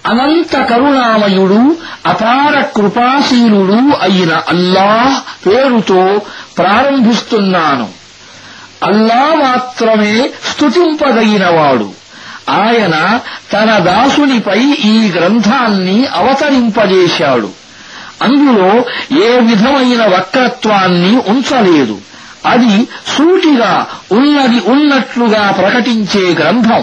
అనంత కరుణామయుడు అపార కృపాశీలుడు అయిన అల్లాహ్ పేరుతో ప్రారంభిస్తున్నాను అల్లా మాత్రమే స్తుతింపదగినవాడు ఆయన తన దాసునిపై ఈ గ్రంథాన్ని అవతరింపజేశాడు అందులో ఏ విధమైన వక్రత్వాన్ని ఉంచలేదు అది సూటిగా ఉన్నది ఉన్నట్లుగా ప్రకటించే గ్రంథం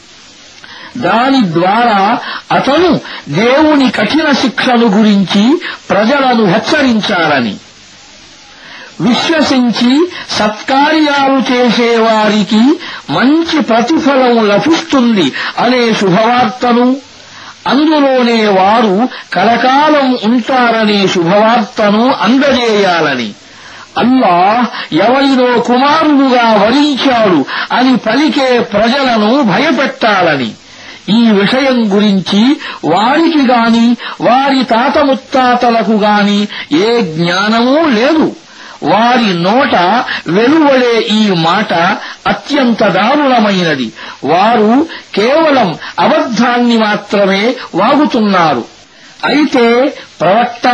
దాని ద్వారా అతను దేవుని కఠిన శిక్షను గురించి ప్రజలను హెచ్చరించాలని విశ్వసించి సత్కార్యాలు చేసేవారికి మంచి ప్రతిఫలం లభిస్తుంది అనే శుభవార్తను అందులోనే వారు కలకాలం ఉంటారనే శుభవార్తను అందజేయాలని అల్లాహ్ ఎవరినో కుమారుడుగా వరించాడు అని పలికే ప్రజలను భయపెట్టాలని ఈ విషయం గురించి వారికి గాని వారి తాత ముత్తాతలకు గాని ఏ జ్ఞానమూ లేదు వారి నోట వెలువడే ఈ మాట అత్యంత దారుణమైనది వారు కేవలం అబద్ధాన్ని మాత్రమే వాగుతున్నారు అయితే ప్రవక్త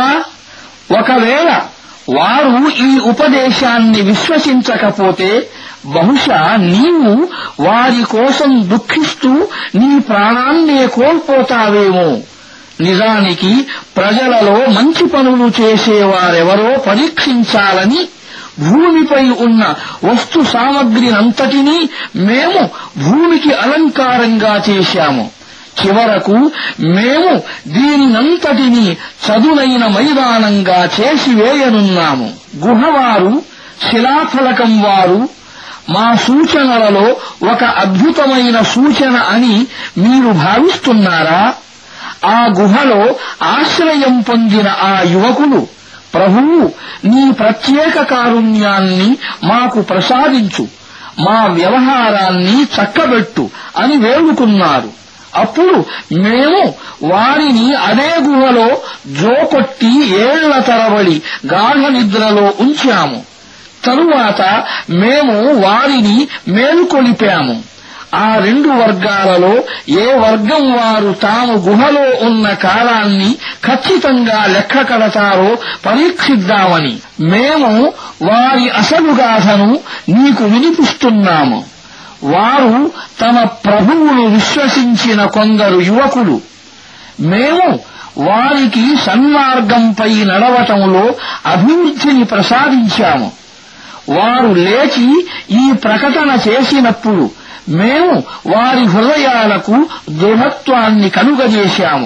ఒకవేళ వారు ఈ ఉపదేశాన్ని విశ్వసించకపోతే బహుశా నీవు వారి కోసం దుఃఖిస్తూ నీ ప్రాణాన్నే కోల్పోతావేమో నిజానికి ప్రజలలో మంచి పనులు చేసేవారెవరో పరీక్షించాలని భూమిపై ఉన్న వస్తు సామగ్రినంతటినీ మేము భూమికి అలంకారంగా చేశాము చివరకు మేము దీనినంతటినీ చదునైన మైదానంగా చేసివేయనున్నాము గుహవారు శిలాఫలకం వారు మా సూచనలలో ఒక అద్భుతమైన సూచన అని మీరు భావిస్తున్నారా ఆ గుహలో ఆశ్రయం పొందిన ఆ యువకులు ప్రభువు నీ ప్రత్యేక కారుణ్యాన్ని మాకు ప్రసాదించు మా వ్యవహారాన్ని చక్కబెట్టు అని వేడుకున్నారు అప్పుడు మేము వారిని అదే గుహలో జోకొట్టి ఏళ్ల తరబడి గాఢ నిద్రలో ఉంచాము తరువాత మేము వారిని మేలుకొలిపాము ఆ రెండు వర్గాలలో ఏ వర్గం వారు తాము గుహలో ఉన్న కాలాన్ని ఖచ్చితంగా లెక్క కడతారో పరీక్షిద్దామని మేము వారి అసలు గాథను నీకు వినిపిస్తున్నాము వారు తమ ప్రభువును విశ్వసించిన కొందరు యువకులు మేము వారికి సన్మార్గంపై నడవటంలో అభివృద్ధిని ప్రసాదించాము వారు లేచి ఈ ప్రకటన చేసినప్పుడు మేము వారి హృదయాలకు దృఢత్వాన్ని కలుగజేశాము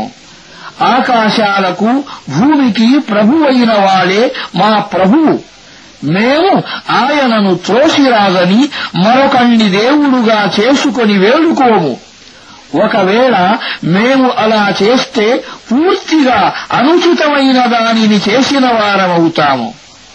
ఆకాశాలకు భూమికి ప్రభువైన వాడే మా ప్రభువు మేము ఆయనను త్రోసిరాగని మరొకణ్ణి దేవుడుగా చేసుకొని వేడుకోము ఒకవేళ మేము అలా చేస్తే పూర్తిగా అనుచితమైన దానిని చేసిన వారమవుతాము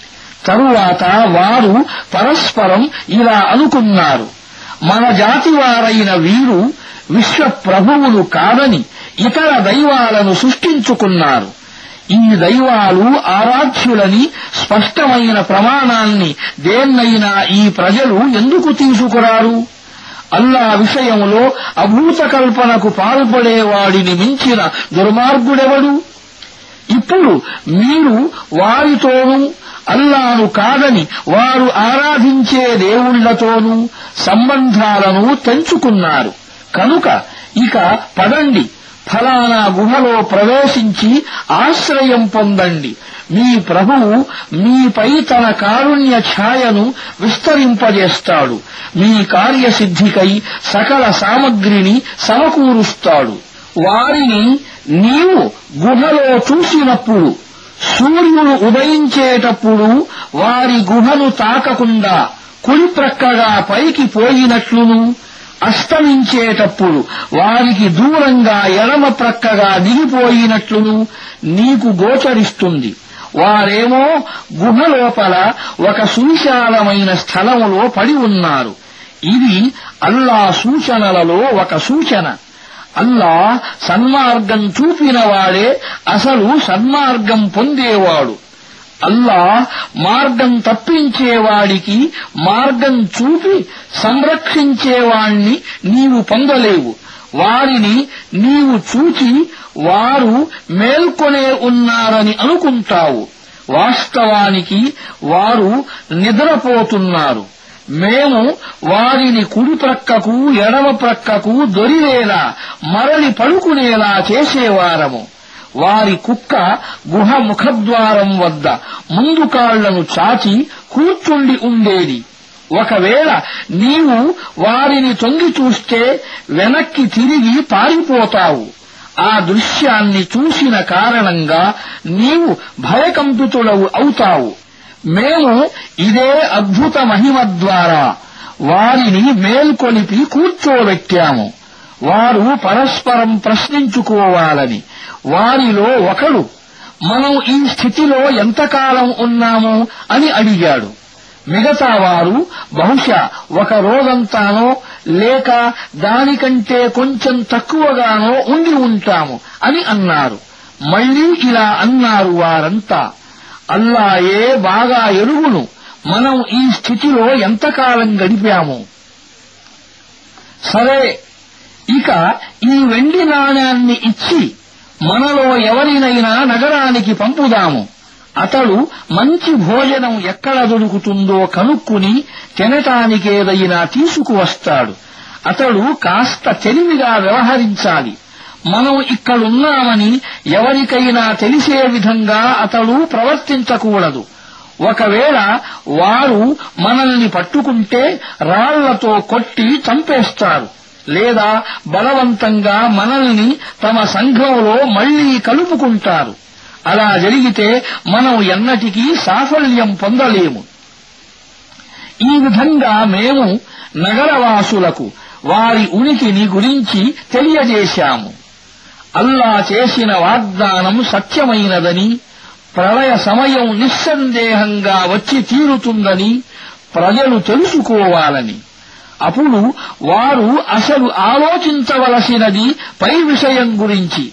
తరువాత వారు పరస్పరం ఇలా అనుకున్నారు మన జాతివారైన వీరు విశ్వ ప్రభువులు కాదని ఇతర దైవాలను సృష్టించుకున్నారు ఈ దైవాలు ఆరాధ్యులని స్పష్టమైన ప్రమాణాన్ని దేన్నైనా ఈ ప్రజలు ఎందుకు తీసుకురారు అల్లా విషయంలో అభూత కల్పనకు పాల్పడేవాడిని మించిన దుర్మార్గుడెవడు ఇప్పుడు మీరు వారితోనూ అల్లాను కాదని వారు ఆరాధించే దేవుళ్లతోనూ సంబంధాలను తెంచుకున్నారు కనుక ఇక పదండి ఫలానా గుహలో ప్రవేశించి ఆశ్రయం పొందండి మీ ప్రభువు మీపై తన కారుణ్య ఛాయను విస్తరింపజేస్తాడు మీ కార్యసిద్ధికై సకల సామగ్రిని సమకూరుస్తాడు వారిని నీవు గుహలో చూసినప్పుడు సూర్యుడు ఉదయించేటప్పుడు వారి గుహను తాకకుండా కుడి ప్రక్కగా పైకి పోయినట్లును అస్తమించేటప్పుడు వారికి దూరంగా ఎడమ ప్రక్కగా దిగిపోయినట్లును నీకు గోచరిస్తుంది వారేమో గుహ లోపల ఒక సువిశాలమైన స్థలములో పడి ఉన్నారు ఇది అల్లా సూచనలలో ఒక సూచన అల్లా సన్మార్గం చూపినవాడే అసలు సన్మార్గం పొందేవాడు అల్లా మార్గం తప్పించేవాడికి మార్గం చూపి సంరక్షించేవాణ్ణి నీవు పొందలేవు వారిని నీవు చూచి వారు మేల్కొనే ఉన్నారని అనుకుంటావు వాస్తవానికి వారు నిద్రపోతున్నారు మేము వారిని కుడి ప్రక్కకు ఎడమ ప్రక్కకు దొరివేలా మరలి పడుకునేలా చేసేవారము వారి కుక్క గుహ ముఖద్వారం వద్ద ముందు కాళ్లను చాచి కూర్చుండి ఉండేది ఒకవేళ నీవు వారిని తొంగి చూస్తే వెనక్కి తిరిగి పారిపోతావు ఆ దృశ్యాన్ని చూసిన కారణంగా నీవు భయకంపితుడవు అవుతావు మేము ఇదే అద్భుత మహిమ ద్వారా వారిని మేల్కొలిపి కూర్చోబెట్టాము వారు పరస్పరం ప్రశ్నించుకోవాలని వారిలో ఒకడు మనం ఈ స్థితిలో ఎంతకాలం ఉన్నాము అని అడిగాడు మిగతా వారు బహుశా ఒక రోజంతానో లేక దానికంటే కొంచెం తక్కువగానో ఉండి ఉంటాము అని అన్నారు మళ్లీ ఇలా అన్నారు వారంతా అల్లాయే బాగా ఎరుగును మనం ఈ స్థితిలో ఎంతకాలం గడిపాము సరే ఇక ఈ వెండి నాణ్యాన్ని ఇచ్చి మనలో ఎవరినైనా నగరానికి పంపుదాము అతడు మంచి భోజనం ఎక్కడ దొరుకుతుందో కనుక్కుని తినటానికేదైనా తీసుకువస్తాడు అతడు కాస్త తెలివిగా వ్యవహరించాలి మనం ఇక్కడున్నామని ఎవరికైనా తెలిసే విధంగా అతడు ప్రవర్తించకూడదు ఒకవేళ వారు మనల్ని పట్టుకుంటే రాళ్లతో కొట్టి చంపేస్తారు లేదా బలవంతంగా మనల్ని తమ సంఘంలో మళ్లీ కలుపుకుంటారు అలా జరిగితే మనం ఎన్నటికీ సాఫల్యం పొందలేము ఈ విధంగా మేము నగరవాసులకు వారి ఉనికిని గురించి తెలియజేశాము అల్లా చేసిన వాగ్దానం సత్యమైనదని ప్రళయ సమయం నిస్సందేహంగా వచ్చి తీరుతుందని ప్రజలు తెలుసుకోవాలని అప్పుడు వారు అసలు ఆలోచించవలసినది పై విషయం గురించి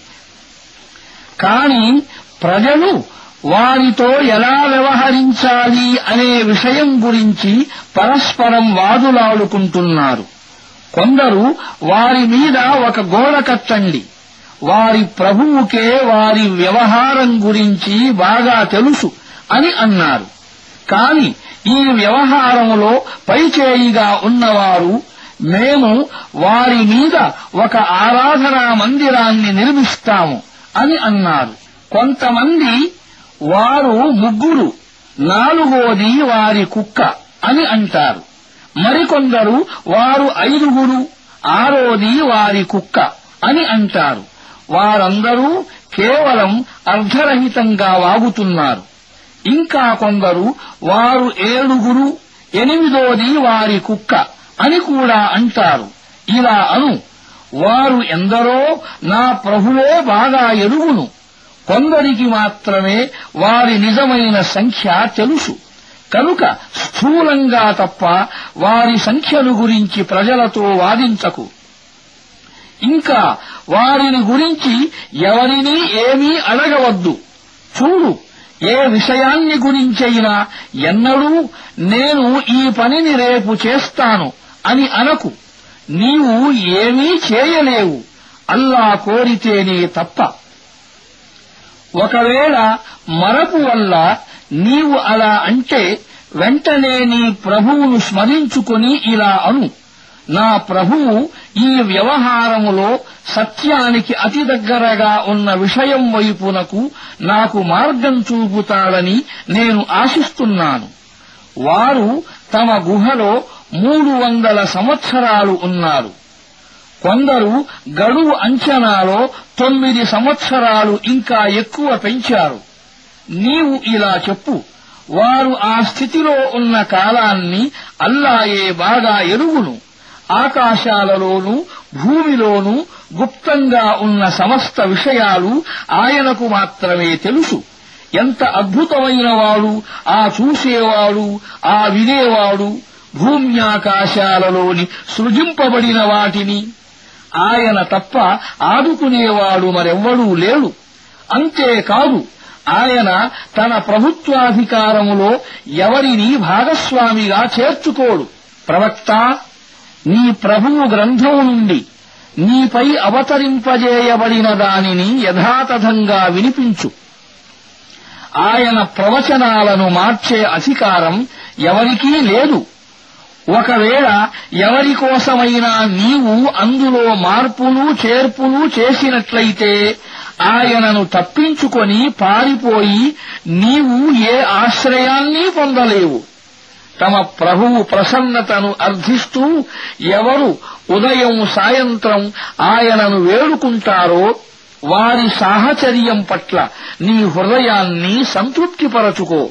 కాని ప్రజలు వారితో ఎలా వ్యవహరించాలి అనే విషయం గురించి పరస్పరం వాదులాడుకుంటున్నారు కొందరు వారి మీద ఒక గోడ కట్టండి వారి ప్రభువుకే వారి వ్యవహారం గురించి బాగా తెలుసు అని అన్నారు కాని ఈ వ్యవహారములో పైచేయిగా ఉన్నవారు మేము వారి మీద ఒక ఆరాధనా మందిరాన్ని నిర్మిస్తాము అని అన్నారు కొంతమంది వారు ముగ్గురు నాలుగోది వారి కుక్క అని అంటారు మరికొందరు వారు ఐదుగురు ఆరోది వారి కుక్క అని అంటారు వారందరూ కేవలం అర్ధరహితంగా వాగుతున్నారు ఇంకా కొందరు వారు ఏడుగురు ఎనిమిదోది వారి కుక్క అని కూడా అంటారు ఇలా అను వారు ఎందరో నా ప్రభువే బాగా ఎరుగును కొందరికి మాత్రమే వారి నిజమైన సంఖ్య తెలుసు కనుక స్థూలంగా తప్ప వారి సంఖ్యను గురించి ప్రజలతో వాదించకు ఇంకా వారిని గురించి ఎవరినీ ఏమీ అడగవద్దు చూడు ఏ విషయాన్ని గురించైనా ఎన్నడూ నేను ఈ పనిని రేపు చేస్తాను అని అనకు నీవు ఏమీ చేయలేవు అల్లా కోరితేనే తప్ప ఒకవేళ మరపు వల్ల నీవు అలా అంటే వెంటనే నీ ప్రభువును స్మరించుకొని ఇలా అను నా ప్రభువు ఈ వ్యవహారములో సత్యానికి అతి దగ్గరగా ఉన్న విషయం వైపునకు నాకు మార్గం చూపుతాడని నేను ఆశిస్తున్నాను వారు తమ గుహలో మూడు వందల సంవత్సరాలు ఉన్నారు కొందరు గడువు అంచనాలో తొమ్మిది సంవత్సరాలు ఇంకా ఎక్కువ పెంచారు నీవు ఇలా చెప్పు వారు ఆ స్థితిలో ఉన్న కాలాన్ని అల్లాయే బాగా ఎరుగును ఆకాశాలలోనూ భూమిలోనూ గుప్తంగా ఉన్న సమస్త విషయాలు ఆయనకు మాత్రమే తెలుసు ఎంత అద్భుతమైన వాడు ఆ చూసేవాడు ఆ వినేవాడు భూమ్యాకాశాలలోని సృజింపబడిన వాటిని ఆయన తప్ప ఆదుకునేవాడు మరెవ్వడూ లేడు అంతేకాదు ఆయన తన ప్రభుత్వాధికారములో ఎవరిని భాగస్వామిగా చేర్చుకోడు ప్రవక్త నీ ప్రభువు గ్రంథం నుండి నీపై అవతరింపజేయబడిన దానిని యథాతథంగా వినిపించు ఆయన ప్రవచనాలను మార్చే అధికారం ఎవరికీ లేదు ఒకవేళ ఎవరి కోసమైనా నీవు అందులో మార్పులు చేర్పులు చేసినట్లయితే ఆయనను తప్పించుకొని పారిపోయి నీవు ఏ ఆశ్రయాన్ని పొందలేవు తమ ప్రభువు ప్రసన్నతను అర్థిస్తూ ఎవరు ఉదయం సాయంత్రం ఆయనను వేడుకుంటారో వారి సాహచర్యం పట్ల నీ హృదయాన్ని సంతృప్తిపరచుకో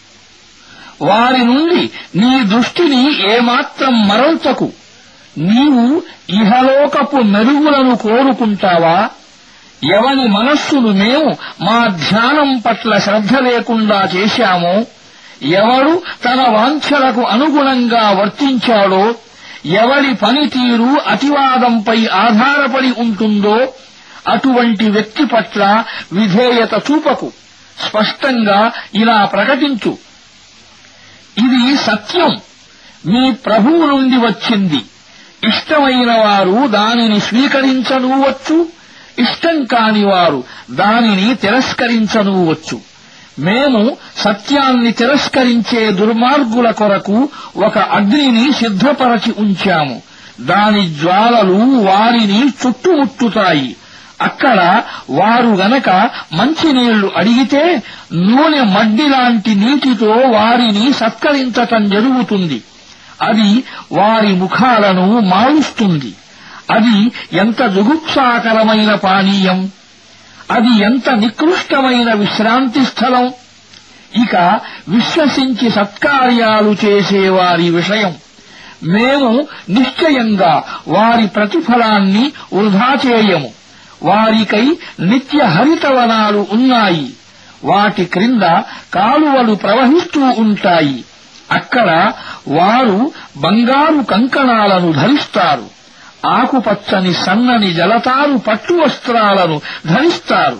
వారి నుండి నీ దృష్టిని ఏమాత్రం మరల్చకు నీవు ఇహలోకపు మెరుగులను కోరుకుంటావా ఎవని మనస్సును మేము మా ధ్యానం పట్ల శ్రద్ధ లేకుండా చేశామో ఎవడు తన వాంఛలకు అనుగుణంగా వర్తించాడో ఎవడి పనితీరు అతివాదంపై ఆధారపడి ఉంటుందో అటువంటి వ్యక్తి పట్ల విధేయత చూపకు స్పష్టంగా ఇలా ప్రకటించు ఇది సత్యం మీ ప్రభువు నుండి వచ్చింది ఇష్టమైన వారు దానిని స్వీకరించనూవచ్చు ఇష్టం కాని వారు దానిని తిరస్కరించనూవచ్చు మేము సత్యాన్ని తిరస్కరించే దుర్మార్గుల కొరకు ఒక అగ్నిని సిద్ధపరచి ఉంచాము దాని జ్వాలలు వారిని చుట్టుముట్టుతాయి అక్కడ వారు గనక మంచినీళ్లు అడిగితే నూనె మడ్డి లాంటి నీటితో వారిని సత్కరించటం జరుగుతుంది అది వారి ముఖాలను మారుస్తుంది అది ఎంత జుగుప్సాకరమైన పానీయం అది ఎంత నికృష్టమైన విశ్రాంతి స్థలం ఇక విశ్వసించి సత్కార్యాలు చేసేవారి విషయం మేము నిశ్చయంగా వారి ప్రతిఫలాన్ని వృధా చేయము వారికై నిత్య హరితవనాలు ఉన్నాయి వాటి క్రింద కాలువలు ప్రవహిస్తూ ఉంటాయి అక్కడ వారు బంగారు కంకణాలను ధరిస్తారు ఆకుపచ్చని సన్నని జలతారు పట్టు వస్త్రాలను ధరిస్తారు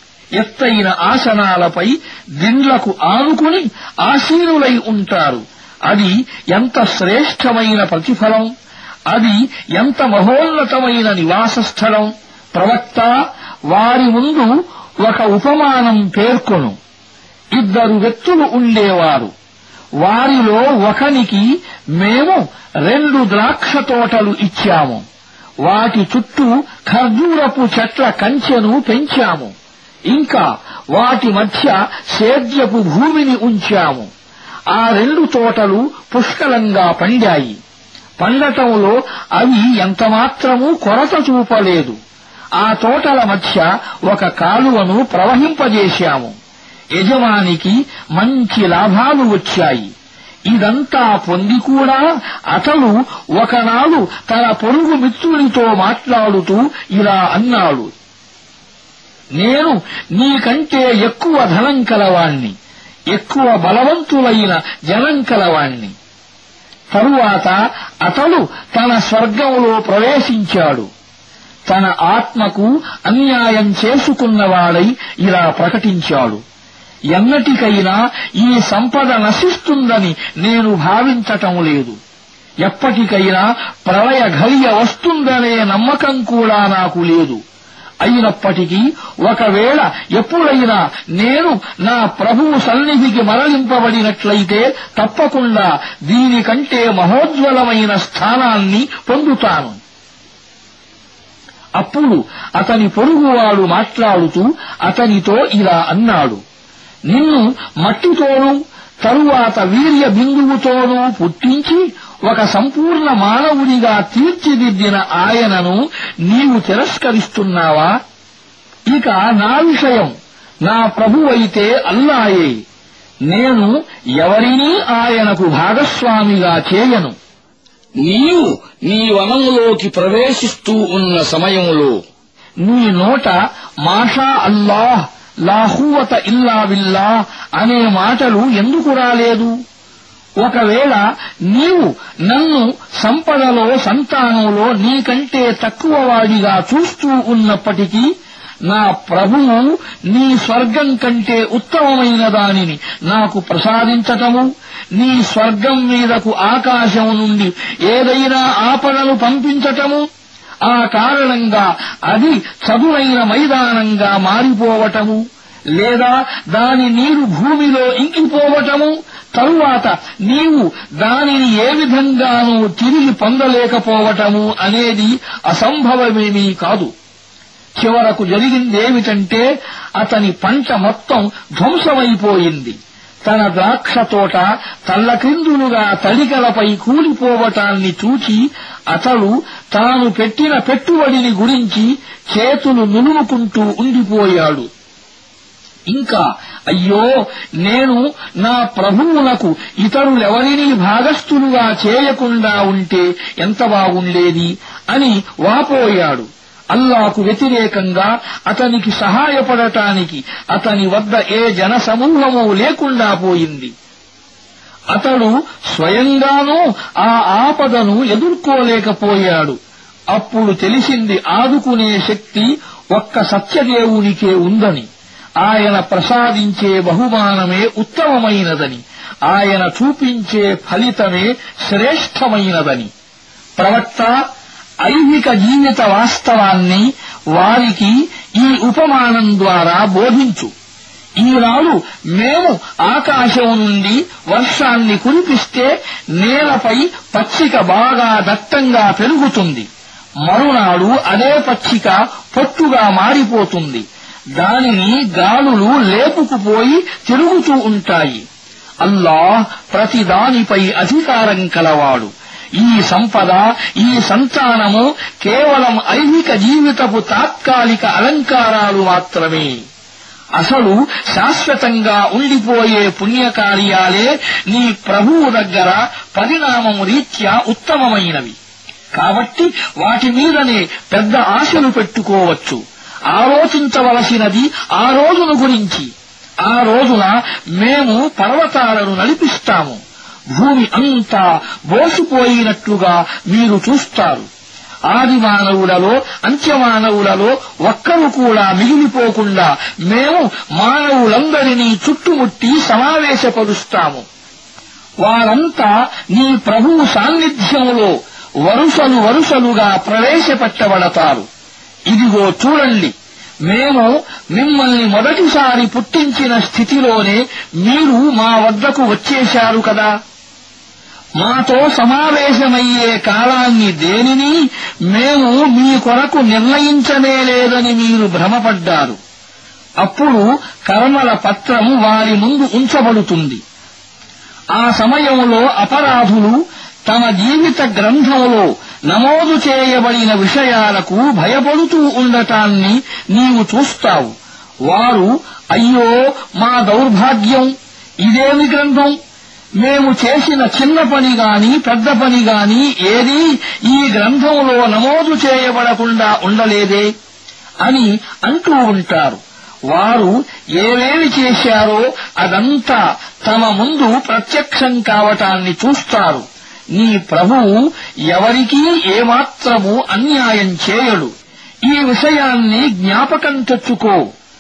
ఎత్తైన ఆసనాలపై దిండ్లకు ఆనుకుని ఆసీనులై ఉంటారు అది ఎంత శ్రేష్టమైన ప్రతిఫలం అది ఎంత మహోన్నతమైన నివాస స్థలం ప్రవక్త వారి ముందు ఒక ఉపమానం పేర్కొను ఇద్దరు వ్యక్తులు ఉండేవారు వారిలో ఒకనికి మేము రెండు ద్రాక్ష తోటలు ఇచ్చాము వాటి చుట్టూ ఖర్జూరపు చెట్ల కంచెను పెంచాము ఇంకా వాటి మధ్య సేద్యపు భూమిని ఉంచాము ఆ రెండు తోటలు పుష్కలంగా పండాయి పండటంలో అవి ఎంతమాత్రమూ కొరత చూపలేదు ఆ తోటల మధ్య ఒక కాలువను ప్రవహింపజేశాము యజమానికి మంచి లాభాలు వచ్చాయి ఇదంతా పొంది కూడా అతడు ఒకనాడు తన పొరుగు మిత్రునితో మాట్లాడుతూ ఇలా అన్నాడు నేను నీకంటే ఎక్కువ ధనం కలవాణ్ణి ఎక్కువ బలవంతులైన జనం కలవాణ్ణి తరువాత అతడు తన స్వర్గంలో ప్రవేశించాడు తన ఆత్మకు అన్యాయం చేసుకున్నవాడై ఇలా ప్రకటించాడు ఎన్నటికైనా ఈ సంపద నశిస్తుందని నేను భావించటం లేదు ఎప్పటికైనా ప్రళయ ఘలియ వస్తుందనే నమ్మకం కూడా నాకు లేదు అయినప్పటికీ ఒకవేళ ఎప్పుడైనా నేను నా ప్రభువు సన్నిధికి మరలింపబడినట్లయితే తప్పకుండా దీనికంటే మహోజ్వలమైన స్థానాన్ని పొందుతాను అప్పుడు అతని పొరుగువాడు మాట్లాడుతూ అతనితో ఇలా అన్నాడు నిన్ను మట్టితోనూ తరువాత వీర్య బిందువుతోనూ పుట్టించి ఒక సంపూర్ణ మానవుడిగా తీర్చిదిద్దిన ఆయనను నీవు తిరస్కరిస్తున్నావా ఇక నా విషయం నా ప్రభువైతే అల్లాయే నేను ఎవరినీ ఆయనకు భాగస్వామిగా చేయను నీవు నీ వనంలోకి ప్రవేశిస్తూ ఉన్న సమయంలో నీ నోట మాషా అల్లాహ్ లాహూవత ఇల్లా బిల్లా అనే మాటలు ఎందుకు రాలేదు ఒకవేళ నీవు నన్ను సంపదలో సంతానంలో నీకంటే తక్కువ వాడిగా చూస్తూ ఉన్నప్పటికీ నా ప్రభువు నీ స్వర్గం కంటే ఉత్తమమైన దానిని నాకు ప్రసాదించటము నీ స్వర్గం మీదకు ఆకాశం నుండి ఏదైనా ఆపదను పంపించటము ఆ కారణంగా అది చదునైన మైదానంగా మారిపోవటము లేదా దాని నీరు భూమిలో ఇంకిపోవటము తరువాత నీవు దానిని ఏ విధంగానూ తిరిగి పొందలేకపోవటము అనేది అసంభవమేమీ కాదు చివరకు జరిగిందేమిటంటే అతని పంట మొత్తం ధ్వంసమైపోయింది తన ద్రాక్ష తోట తల్లక్రిందులుగా తడికలపై కూలిపోవటాన్ని చూచి అతడు తాను పెట్టిన పెట్టుబడిని గురించి చేతులు నులుముకుంటూ ఉండిపోయాడు ఇంకా అయ్యో నేను నా ప్రభువునకు ఇతరులెవరినీ భాగస్థులుగా చేయకుండా ఉంటే ఎంత బాగుండేది అని వాపోయాడు అల్లాకు వ్యతిరేకంగా అతనికి సహాయపడటానికి అతని వద్ద ఏ జనసమూహము లేకుండా పోయింది అతడు స్వయంగానూ ఆ ఆపదను ఎదుర్కోలేకపోయాడు అప్పుడు తెలిసింది ఆదుకునే శక్తి ఒక్క సత్యదేవునికే ఉందని ఆయన ప్రసాదించే బహుమానమే ఉత్తమమైనదని ఆయన చూపించే ఫలితమే శ్రేష్టమైనదని ప్రవక్త ఐహిక జీవిత వాస్తవాన్ని వారికి ఈ ఉపమానం ద్వారా బోధించు ఈనాడు మేము ఆకాశం నుండి వర్షాన్ని కురిపిస్తే నేలపై పచ్చిక బాగా దట్టంగా పెరుగుతుంది మరునాడు అదే పచ్చిక పొట్టుగా మారిపోతుంది దానిని గాలులు లేపుకుపోయి తిరుగుతూ ఉంటాయి అల్లాహ్ ప్రతి దానిపై అధికారం కలవాడు ఈ సంపద ఈ సంతానము కేవలం ఐహిక జీవితపు తాత్కాలిక అలంకారాలు మాత్రమే అసలు శాశ్వతంగా ఉండిపోయే పుణ్యకార్యాలే నీ ప్రభువు దగ్గర పరిణామం రీత్యా ఉత్తమమైనవి కాబట్టి వాటి మీదనే పెద్ద ఆశలు పెట్టుకోవచ్చు ఆలోచించవలసినది ఆ రోజును గురించి ఆ రోజున మేము పర్వతాలను నడిపిస్తాము భూమి అంతా బోసిపోయినట్లుగా మీరు చూస్తారు ఆది మానవులలో అంత్యమానవులలో ఒక్కరు కూడా మిగిలిపోకుండా మేము మానవులందరినీ చుట్టుముట్టి సమావేశపరుస్తాము వారంతా నీ ప్రభువు సాన్నిధ్యంలో వరుసలు వరుసలుగా ప్రవేశపెట్టబడతారు ఇదిగో చూడండి మేము మిమ్మల్ని మొదటిసారి పుట్టించిన స్థితిలోనే మీరు మా వద్దకు వచ్చేశారు కదా మాతో సమావేశమయ్యే కాలాన్ని దేనిని మేము మీ కొరకు నిర్ణయించనే లేదని మీరు భ్రమపడ్డారు అప్పుడు కర్మల పత్రం వారి ముందు ఉంచబడుతుంది ఆ సమయంలో అపరాధులు తమ జీవిత గ్రంథంలో నమోదు చేయబడిన విషయాలకు భయపడుతూ ఉండటాన్ని నీవు చూస్తావు వారు అయ్యో మా దౌర్భాగ్యం ఇదేమి గ్రంథం మేము చేసిన చిన్న పని గాని పెద్ద పని గాని ఏదీ ఈ గ్రంథంలో నమోదు చేయబడకుండా ఉండలేదే అని అంటూ ఉంటారు వారు ఏమేమి చేశారో అదంతా తమ ముందు ప్రత్యక్షం కావటాన్ని చూస్తారు నీ ప్రభువు ఎవరికీ ఏమాత్రము అన్యాయం చేయడు ఈ విషయాన్ని జ్ఞాపకం తెచ్చుకో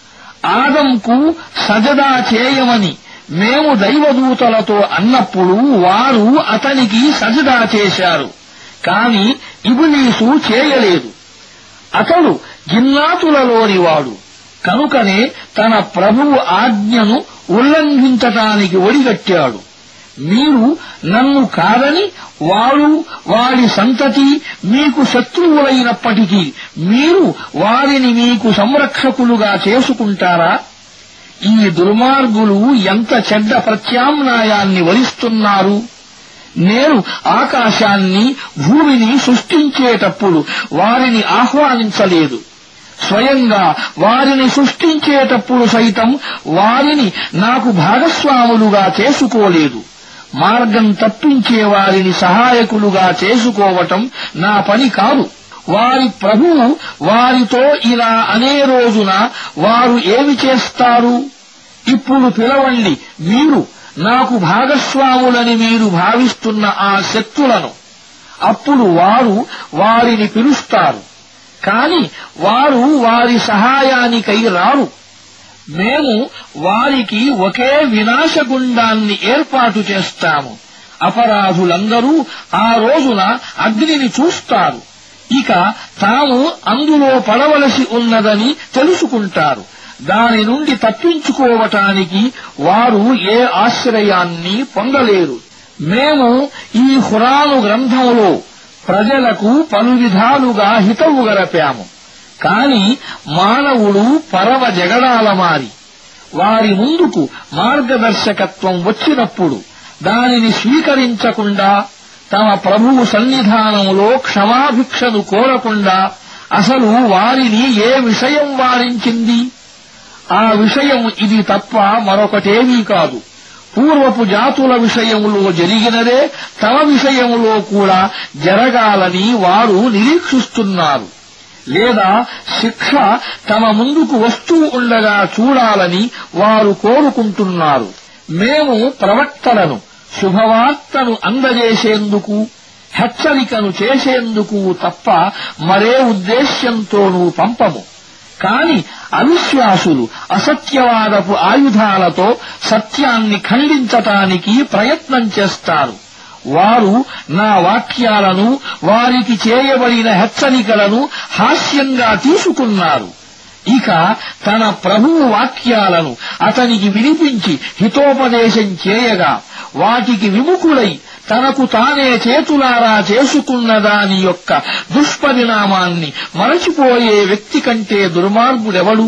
ఆదంకు సజదా చేయమని మేము దైవదూతలతో అన్నప్పుడు వారు అతనికి సజదా చేశారు కాని ఇబులీసు చేయలేదు అతడు జిన్నాతులలోనివాడు కనుకనే తన ప్రభువు ఆజ్ఞను ఉల్లంఘించటానికి ఒడిగట్టాడు మీరు నన్ను కాదని వారు వారి సంతతి మీకు శత్రువులైనప్పటికీ మీరు వారిని మీకు సంరక్షకులుగా చేసుకుంటారా ఈ దుర్మార్గులు ఎంత చెడ్డ ప్రత్యామ్నాయాన్ని వరిస్తున్నారు నేను ఆకాశాన్ని భూమిని సృష్టించేటప్పుడు వారిని ఆహ్వానించలేదు స్వయంగా వారిని సృష్టించేటప్పుడు సైతం వారిని నాకు భాగస్వాములుగా చేసుకోలేదు మార్గం తప్పించే వారిని సహాయకులుగా చేసుకోవటం నా పని కాదు వారి ప్రభువు వారితో ఇలా అనే రోజున వారు ఏమి చేస్తారు ఇప్పుడు పిలవండి మీరు నాకు భాగస్వాములని మీరు భావిస్తున్న ఆ శక్తులను అప్పుడు వారు వారిని పిలుస్తారు కాని వారు వారి సహాయానికై రారు మేము వారికి ఒకే వినాశగుండాన్ని ఏర్పాటు చేస్తాము అపరాధులందరూ ఆ రోజున అగ్నిని చూస్తారు ఇక తాము అందులో పడవలసి ఉన్నదని తెలుసుకుంటారు దాని నుండి తప్పించుకోవటానికి వారు ఏ ఆశ్రయాన్ని పొందలేరు మేము ఈ హురాను గ్రంథంలో ప్రజలకు పలు విధాలుగా హితవు గరపాము కాని మానవుడు పరమ జగడాల మారి వారి ముందుకు మార్గదర్శకత్వం వచ్చినప్పుడు దానిని స్వీకరించకుండా తమ ప్రభువు సన్నిధానంలో క్షమాభిక్షను కోరకుండా అసలు వారిని ఏ విషయం వారించింది ఆ విషయం ఇది తప్ప మరొకటేమీ కాదు పూర్వపు జాతుల విషయంలో జరిగినదే తమ విషయంలో కూడా జరగాలని వారు నిరీక్షిస్తున్నారు లేదా శిక్ష తమ ముందుకు వస్తూ ఉండగా చూడాలని వారు కోరుకుంటున్నారు మేము ప్రవక్తలను శుభవార్తను అందజేసేందుకు హెచ్చరికను చేసేందుకు తప్ప మరే ఉద్దేశ్యంతోనూ పంపము కాని అవిశ్వాసులు అసత్యవాదపు ఆయుధాలతో సత్యాన్ని ఖండించటానికి ప్రయత్నం చేస్తారు వారు నా వాక్యాలను వారికి చేయబడిన హెచ్చరికలను హాస్యంగా తీసుకున్నారు ఇక తన ప్రభువు వాక్యాలను అతనికి వినిపించి హితోపదేశం చేయగా వాటికి విముఖులై తనకు తానే చేతులారా చేసుకున్న దాని యొక్క దుష్పరిణామాన్ని మరచిపోయే వ్యక్తి కంటే దుర్మార్గుడెవడు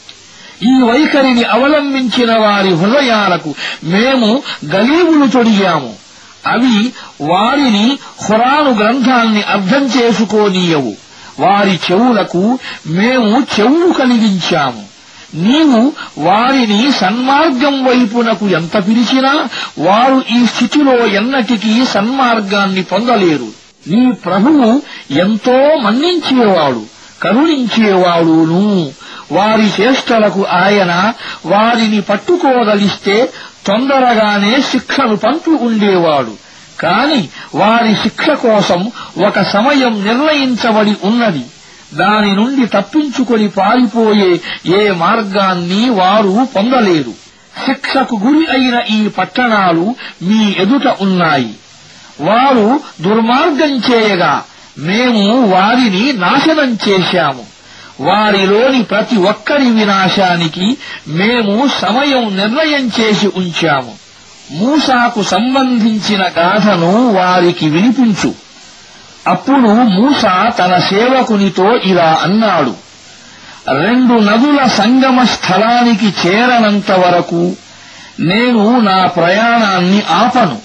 ఈ వైఖరిని అవలంబించిన వారి హృదయాలకు మేము గలీబులు తొడిగాము అవి వారిని హురాను గ్రంథాన్ని అర్థం చేసుకోనీయవు వారి చెవులకు మేము చెవులు కలిగించాము నీవు వారిని సన్మార్గం వైపునకు ఎంత పిలిచినా వారు ఈ స్థితిలో ఎన్నటికీ సన్మార్గాన్ని పొందలేరు నీ ప్రభువు ఎంతో మన్నించేవాడు కరుణించేవాడును వారి చేష్టలకు ఆయన వారిని పట్టుకోదలిస్తే తొందరగానే శిక్షను పంపి ఉండేవాడు కాని వారి శిక్ష కోసం ఒక సమయం నిర్ణయించబడి ఉన్నది దాని నుండి తప్పించుకొని పారిపోయే ఏ మార్గాన్ని వారు పొందలేరు శిక్షకు గురి అయిన ఈ పట్టణాలు మీ ఎదుట ఉన్నాయి వారు దుర్మార్గం చేయగా మేము వారిని నాశనం చేశాము వారిలోని ప్రతి ఒక్కరి వినాశానికి మేము సమయం నిర్ణయం చేసి ఉంచాము మూసాకు సంబంధించిన గాథను వారికి వినిపించు అప్పుడు మూస తన సేవకునితో ఇలా అన్నాడు రెండు నదుల సంగమ స్థలానికి చేరనంత వరకు నేను నా ప్రయాణాన్ని ఆపను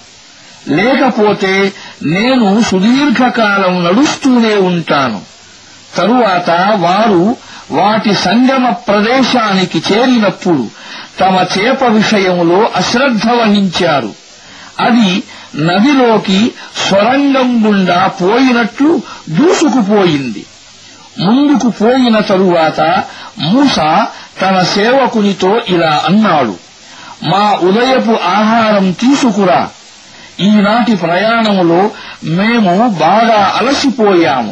లేకపోతే నేను సుదీర్ఘకాలం నడుస్తూనే ఉంటాను తరువాత వారు వాటి సంగమ ప్రదేశానికి చేరినప్పుడు తమ చేప విషయంలో అశ్రద్ధ వహించారు అది నదిలోకి స్వరంగం గుండా పోయినట్లు దూసుకుపోయింది ముందుకు పోయిన తరువాత మూస తన సేవకునితో ఇలా అన్నాడు మా ఉదయపు ఆహారం తీసుకురా ఈనాటి ప్రయాణములో మేము బాగా అలసిపోయాము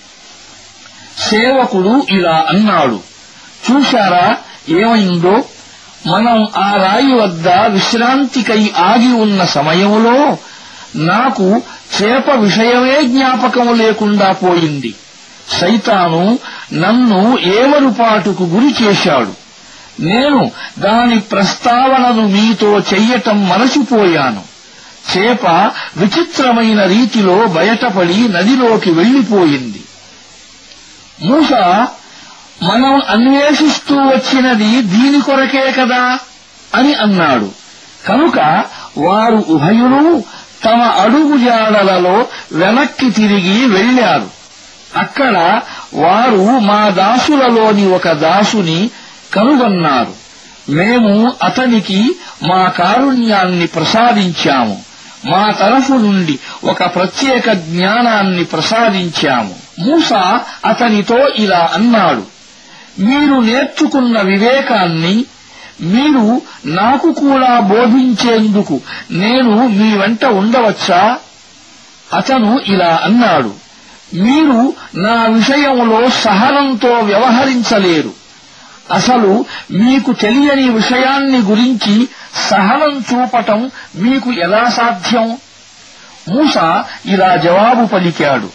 సేవకుడు ఇలా అన్నాడు చూశారా ఏమైందో మనం ఆ రాయి వద్ద విశ్రాంతికై ఆగి ఉన్న సమయంలో నాకు చేప విషయమే జ్ఞాపకం లేకుండా పోయింది సైతాను నన్ను ఏమరుపాటుకు గురి చేశాడు నేను దాని ప్రస్తావనను మీతో చెయ్యటం మరచిపోయాను చేప విచిత్రమైన రీతిలో బయటపడి నదిలోకి వెళ్లిపోయింది మూస మనం అన్వేషిస్తూ వచ్చినది దీని కొరకే కదా అని అన్నాడు కనుక వారు ఉభయులు తమ అడుగుజాడలలో వెనక్కి తిరిగి వెళ్లారు అక్కడ వారు మా దాసులలోని ఒక దాసుని కనుగొన్నారు మేము అతనికి మా కారుణ్యాన్ని ప్రసాదించాము మా తరఫు నుండి ఒక ప్రత్యేక జ్ఞానాన్ని ప్రసాదించాము మూస అతనితో ఇలా అన్నాడు మీరు నేర్చుకున్న వివేకాన్ని మీరు నాకు కూడా బోధించేందుకు నేను మీ వెంట ఉండవచ్చా అతను ఇలా అన్నాడు మీరు నా విషయంలో సహనంతో వ్యవహరించలేరు అసలు మీకు తెలియని విషయాన్ని గురించి సహనం చూపటం మీకు ఎలా సాధ్యం మూస ఇలా జవాబు పలికాడు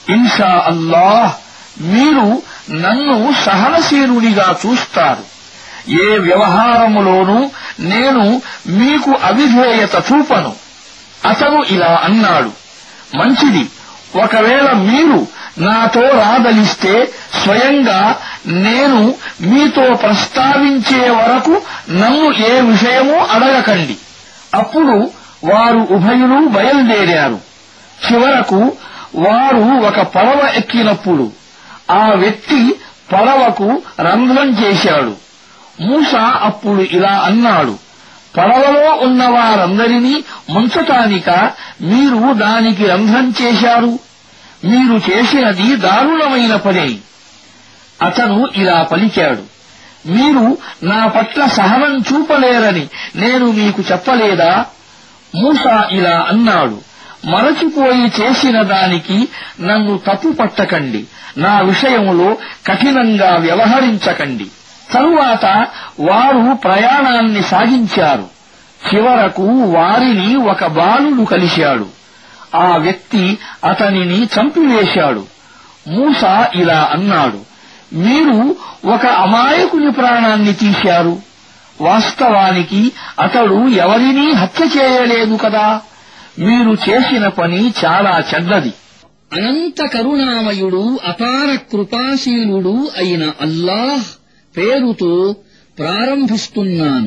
ఇన్షా అల్లాహ్ మీరు నన్ను సహనశీలునిగా చూస్తారు ఏ వ్యవహారములోనూ నేను మీకు అవిధేయత చూపను అతను ఇలా అన్నాడు మంచిది ఒకవేళ మీరు నాతో రాదలిస్తే స్వయంగా నేను మీతో ప్రస్తావించే వరకు నన్ను ఏ విషయమూ అడగకండి అప్పుడు వారు ఉభయులు బయలుదేరారు చివరకు వారు ఒక పడవ ఎక్కినప్పుడు ఆ వ్యక్తి పడవకు రంధ్రం చేశాడు మూస అప్పుడు ఇలా అన్నాడు పడవలో ఉన్న వారందరినీ ముంచటానిక మీరు దానికి రంధ్రం చేశారు మీరు చేసినది దారుణమైన పనే అతను ఇలా పలికాడు మీరు నా పట్ల సహనం చూపలేరని నేను మీకు చెప్పలేదా మూసా ఇలా అన్నాడు మరచిపోయి చేసిన దానికి నన్ను తప్పు పట్టకండి నా విషయంలో కఠినంగా వ్యవహరించకండి తరువాత వారు ప్రయాణాన్ని సాగించారు చివరకు వారిని ఒక బాలుడు కలిశాడు ఆ వ్యక్తి అతనిని చంపివేశాడు మూస ఇలా అన్నాడు మీరు ఒక అమాయకుని ప్రాణాన్ని తీశారు వాస్తవానికి అతడు ఎవరినీ హత్య చేయలేదు కదా మీరు చేసిన పని చాలా చెడ్డది అనంత కరుణామయుడు అపార కృపాశీలుడు అయిన అల్లాహ్ పేరుతో ప్రారంభిస్తున్నాను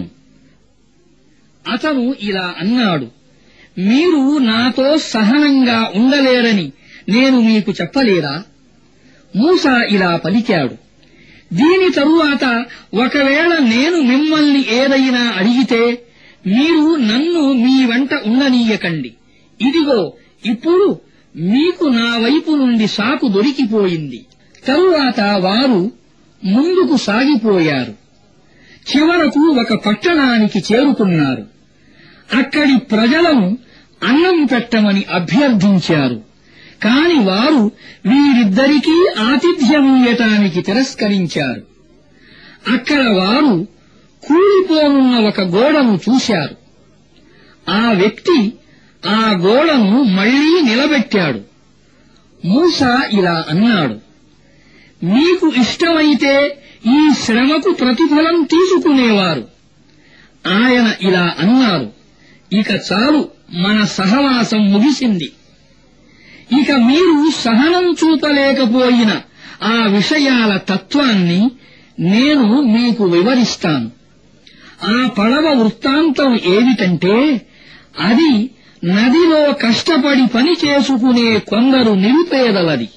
అతను ఇలా అన్నాడు మీరు నాతో సహనంగా ఉండలేరని నేను మీకు చెప్పలేదా మూసా ఇలా పలికాడు దీని తరువాత ఒకవేళ నేను మిమ్మల్ని ఏదైనా అడిగితే మీరు నన్ను మీ వెంట ఉండనీయకండి ఇదిగో ఇప్పుడు మీకు నా వైపు నుండి సాకు దొరికిపోయింది తరువాత వారు ముందుకు సాగిపోయారు చివరకు ఒక పట్టణానికి చేరుకున్నారు అక్కడి ప్రజలను అన్నం పెట్టమని అభ్యర్థించారు కాని వారు వీరిద్దరికీ ఆతిథ్యమియ్యటానికి తిరస్కరించారు అక్కడ వారు కూలిపోనున్న ఒక గోడను చూశారు ఆ వ్యక్తి ఆ గోడను మళ్లీ నిలబెట్టాడు మూసా ఇలా అన్నాడు మీకు ఇష్టమైతే ఈ శ్రమకు ప్రతిఫలం తీసుకునేవారు ఆయన ఇలా అన్నారు ఇక చాలు మన సహవాసం ముగిసింది ఇక మీరు సహనం చూపలేకపోయిన ఆ విషయాల తత్వాన్ని నేను మీకు వివరిస్తాను ఆ పడవ వృత్తాంతం ఏమిటంటే అది నదిలో కష్టపడి పని చేసుకునే కొందరు నిరుపేదలది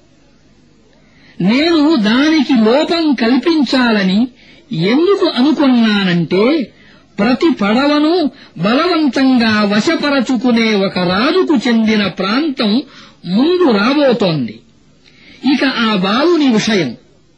నేను దానికి లోపం కల్పించాలని ఎందుకు అనుకున్నానంటే ప్రతి పడవను బలవంతంగా వశపరచుకునే ఒక రాజుకు చెందిన ప్రాంతం ముందు రాబోతోంది ఇక ఆ బాలుని విషయం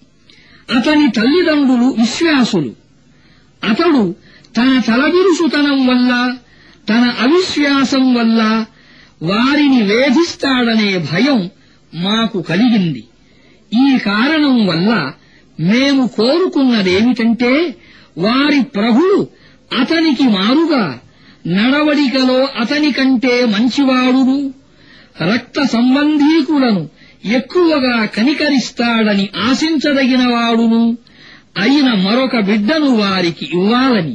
అతని తల్లిదండ్రులు విశ్వాసులు అతడు తన తలబిరుసుతనం వల్ల తన అవిశ్వాసం వల్ల వారిని వేధిస్తాడనే భయం మాకు కలిగింది ఈ కారణం వల్ల మేము కోరుకున్నదేమిటంటే వారి ప్రభువు అతనికి మారుగా నడవడికలో అతని కంటే మంచివాడును రక్త సంబంధీకులను ఎక్కువగా కనికరిస్తాడని ఆశించదగినవాడును అయిన మరొక బిడ్డను వారికి ఇవ్వాలని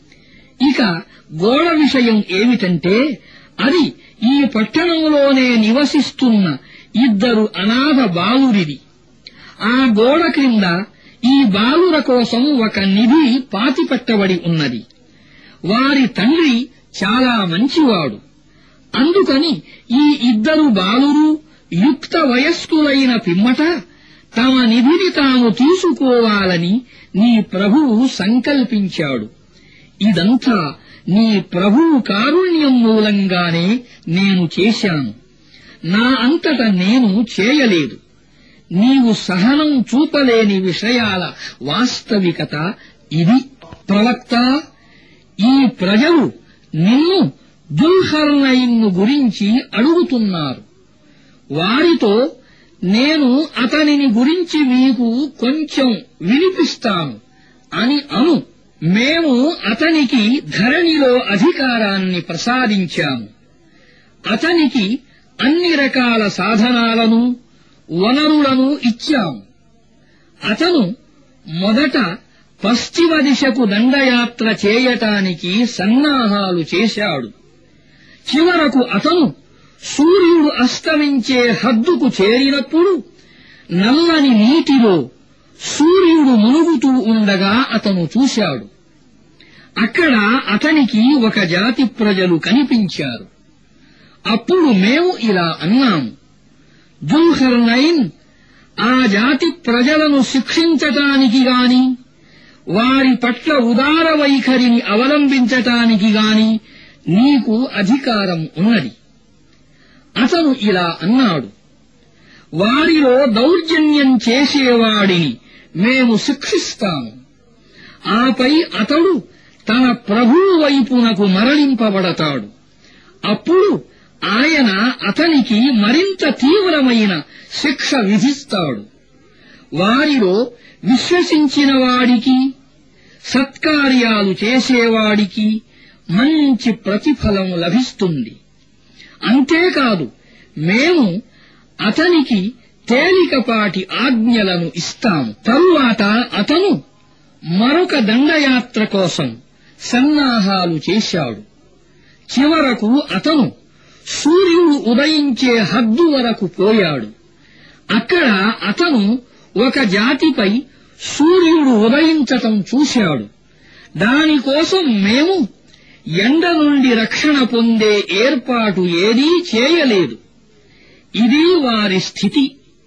ఇక గోడ విషయం ఏమిటంటే అది ఈ పట్టణంలోనే నివసిస్తున్న ఇద్దరు అనాథ బాలురిది ఆ గోడ క్రింద ఈ బాలుర కోసం ఒక నిధి పాతిపెట్టబడి ఉన్నది వారి తండ్రి చాలా మంచివాడు అందుకని ఈ ఇద్దరు బాలురు యుక్త వయస్కులైన పిమ్మట తమ నిధిని తాము తీసుకోవాలని నీ ప్రభువు సంకల్పించాడు ఇదంతా నీ ప్రభువు కారుణ్యం మూలంగానే నేను చేశాను నా అంతట నేను చేయలేదు నీవు సహనం చూపలేని విషయాల వాస్తవికత ఇది ప్రవక్త ఈ ప్రజలు నిన్ను దుల్హర్నైన్ను గురించి అడుగుతున్నారు వారితో నేను అతనిని గురించి మీకు కొంచెం వినిపిస్తాను అని అను మేము అతనికి ధరణిలో అధికారాన్ని ప్రసాదించాము అతనికి అన్ని రకాల సాధనాలను వనరులను ఇచ్చాము అతను మొదట పశ్చిమ దిశకు దండయాత్ర చేయటానికి సన్నాహాలు చేశాడు చివరకు అతను సూర్యుడు అస్తమించే హద్దుకు చేరినప్పుడు నల్లని నీటిలో సూర్యుడు మునుగుతూ ఉండగా అతను చూశాడు అక్కడ అతనికి ఒక జాతి ప్రజలు కనిపించారు అప్పుడు మేము ఇలా అన్నాము జుల్హర్నైన్ ఆ జాతి ప్రజలను శిక్షించటానికి గాని వారి పట్ల ఉదార వైఖరిని అవలంబించటానికి గాని నీకు అధికారం ఉన్నది అతను ఇలా అన్నాడు వారిలో దౌర్జన్యం చేసేవాడిని మేము శిక్షిస్తాము ఆపై అతడు తన ప్రభువు వైపునకు మరలింపబడతాడు అప్పుడు ఆయన అతనికి మరింత తీవ్రమైన శిక్ష విధిస్తాడు వారిలో విశ్వసించిన వాడికి సత్కార్యాలు చేసేవాడికి మంచి ప్రతిఫలం లభిస్తుంది అంతేకాదు మేము అతనికి తేలికపాటి ఆజ్ఞలను ఇస్తాము తరువాత అతను మరొక దండయాత్ర కోసం సన్నాహాలు చేశాడు చివరకు అతను సూర్యుడు ఉదయించే హద్దు వరకు పోయాడు అక్కడ అతను ఒక జాతిపై సూర్యుడు ఉదయించటం చూశాడు దానికోసం మేము ఎండ నుండి రక్షణ పొందే ఏర్పాటు ఏదీ చేయలేదు ఇది వారి స్థితి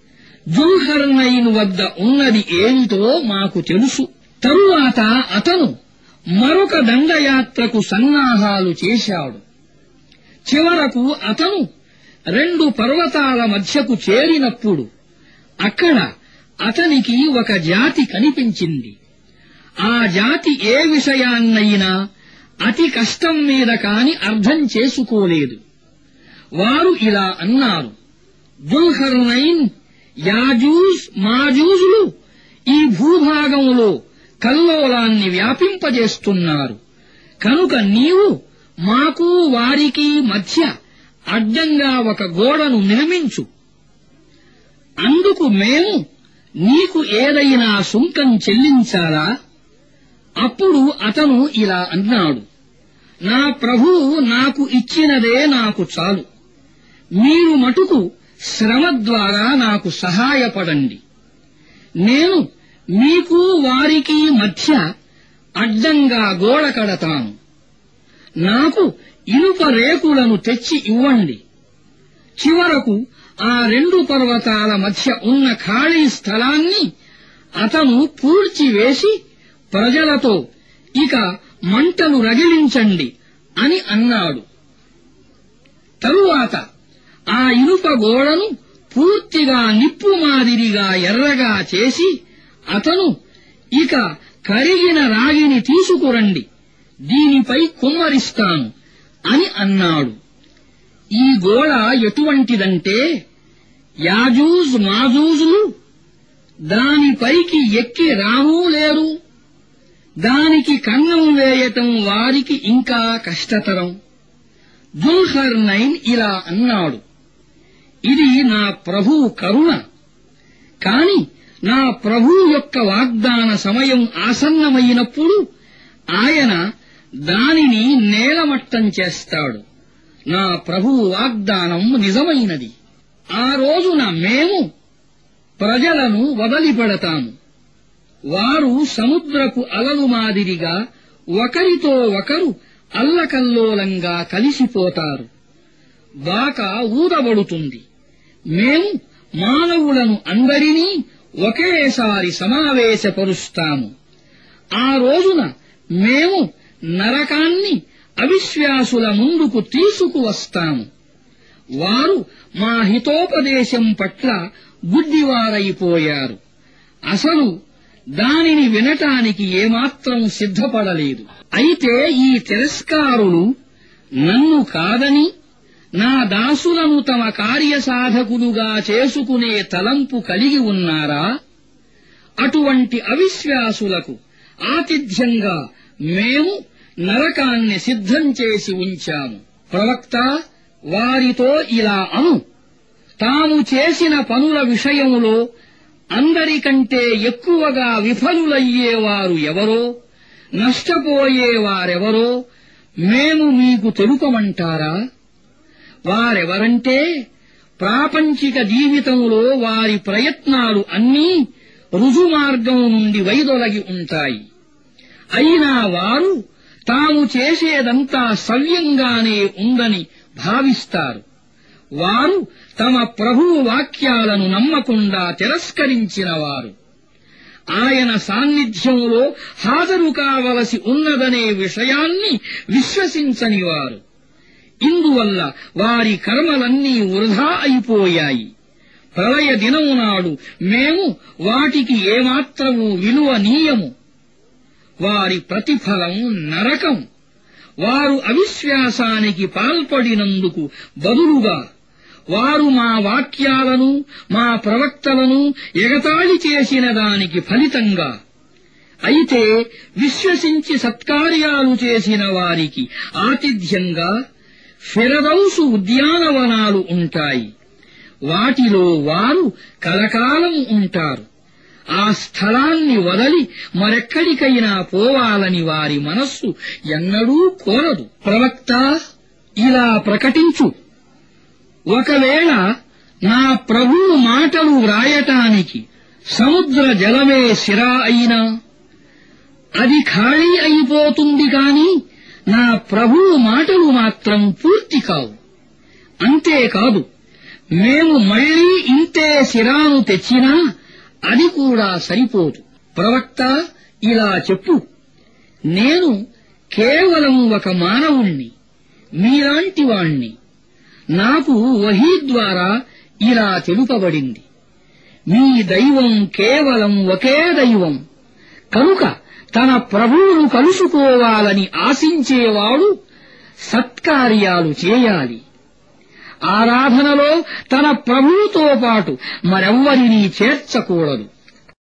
జుల్హర్నైన్ వద్ద ఉన్నది ఏమిటో మాకు తెలుసు తరువాత అతను మరొక దండయాత్రకు సన్నాహాలు చేశాడు చివరకు అతను రెండు పర్వతాల మధ్యకు చేరినప్పుడు అక్కడ అతనికి ఒక జాతి కనిపించింది ఆ జాతి ఏ విషయాన్నైనా అతి కష్టం మీద కాని అర్థం చేసుకోలేదు వారు ఇలా అన్నారు జుల్హర్నైన్ యాజూజ్ మాజూజులు ఈ భూభాగంలో కల్లోలాన్ని వ్యాపింపజేస్తున్నారు కనుక నీవు మాకు వారికి మధ్య అడ్డంగా ఒక గోడను నిర్మించు అందుకు మేము నీకు ఏదైనా సుంకం చెల్లించాలా అప్పుడు అతను ఇలా అన్నాడు నా ప్రభువు నాకు ఇచ్చినదే నాకు చాలు మీరు మటుకు శ్రమ ద్వారా నాకు సహాయపడండి నేను మీకు వారికి మధ్య అడ్డంగా గోడ కడతాను నాకు ఇనుప రేకులను తెచ్చి ఇవ్వండి చివరకు ఆ రెండు పర్వతాల మధ్య ఉన్న ఖాళీ స్థలాన్ని అతను పూడ్చివేసి ప్రజలతో ఇక మంటను రగిలించండి అని అన్నాడు తరువాత ఆ ఇనుప గోడను పూర్తిగా నిప్పు మాదిరిగా ఎర్రగా చేసి అతను ఇక కరిగిన రాగిని తీసుకురండి దీనిపై కుమ్మరిస్తాను అని అన్నాడు ఈ గోడ ఎటువంటిదంటే యాజూజ్ మాజూజులు దానిపైకి ఎక్కి రానూ లేరు దానికి కన్నం వేయటం వారికి ఇంకా కష్టతరం జుల్హర్ నైన్ ఇలా అన్నాడు ఇది నా ప్రభువు కరుణ కాని నా ప్రభువు యొక్క వాగ్దాన సమయం ఆసన్నమైనప్పుడు ఆయన దానిని నేలమట్టం చేస్తాడు నా ప్రభువు వాగ్దానం నిజమైనది ఆ రోజున మేము ప్రజలను వదిలిపెడతాము వారు సముద్రపు అలలు మాదిరిగా ఒకరితో ఒకరు అల్లకల్లోలంగా కలిసిపోతారు బాక ఊదబడుతుంది మేము మానవులను అందరినీ ఒకేసారి సమావేశపరుస్తాము ఆ రోజున మేము నరకాన్ని అవిశ్వాసుల ముందుకు తీసుకువస్తాము వారు మా హితోపదేశం పట్ల గుడ్డివారైపోయారు అసలు దానిని వినటానికి ఏమాత్రం సిద్ధపడలేదు అయితే ఈ తిరస్కారులు నన్ను కాదని నా దాసులను తమ కార్యసాధకులుగా చేసుకునే తలంపు కలిగి ఉన్నారా అటువంటి అవిశ్వాసులకు ఆతిథ్యంగా మేము నరకాన్ని సిద్ధం చేసి ఉంచాము ప్రవక్త వారితో ఇలా అను తాము చేసిన పనుల విషయంలో అందరికంటే ఎక్కువగా విఫలులయ్యేవారు ఎవరో నష్టపోయేవారెవరో మేము మీకు తెలుపమంటారా వారెవరంటే ప్రాపంచిక జీవితంలో వారి ప్రయత్నాలు అన్నీ రుజుమార్గం నుండి వైదొలగి ఉంటాయి అయినా వారు తాము చేసేదంతా సవ్యంగానే ఉందని భావిస్తారు వారు తమ ప్రభువు వాక్యాలను నమ్మకుండా తిరస్కరించిన వారు ఆయన సాన్నిధ్యంలో హాజరు కావలసి ఉన్నదనే విషయాన్ని విశ్వసించని వారు ఇందువల్ల వారి కర్మలన్నీ వృధా అయిపోయాయి ప్రళయ దినం నాడు మేము వాటికి ఏమాత్రము విలువ నీయము వారి ప్రతిఫలం నరకం వారు అవిశ్వాసానికి పాల్పడినందుకు బదులుగా వారు మా వాక్యాలను మా ప్రవక్తలను ఎగతాళి చేసిన దానికి ఫలితంగా అయితే విశ్వసించి సత్కార్యాలు చేసిన వారికి ఆతిథ్యంగా ఫిరదౌసు ఉద్యానవనాలు ఉంటాయి వాటిలో వారు కలకాలం ఉంటారు ఆ స్థలాన్ని వదలి మరెక్కడికైనా పోవాలని వారి మనస్సు ఎన్నడూ కోరదు ప్రవక్త ఇలా ప్రకటించు ఒకవేళ నా ప్రభువు మాటలు వ్రాయటానికి సముద్ర జలమే సిరా అయినా అది ఖాళీ అయిపోతుంది కాని నా ప్రభువు మాటలు మాత్రం పూర్తి కావు అంతేకాదు మేము మళ్లీ ఇంతే సిరాను తెచ్చినా అది కూడా సరిపోదు ప్రవక్త ఇలా చెప్పు నేను కేవలం ఒక మానవుణ్ణి మీలాంటి వాణ్ణి నాకు వహీ ద్వారా ఇలా తెలుపబడింది మీ దైవం కేవలం ఒకే దైవం కనుక తన ప్రభువును కలుసుకోవాలని ఆశించేవాడు సత్కార్యాలు చేయాలి ఆరాధనలో తన ప్రభువుతో పాటు మరెవ్వరినీ చేర్చకూడదు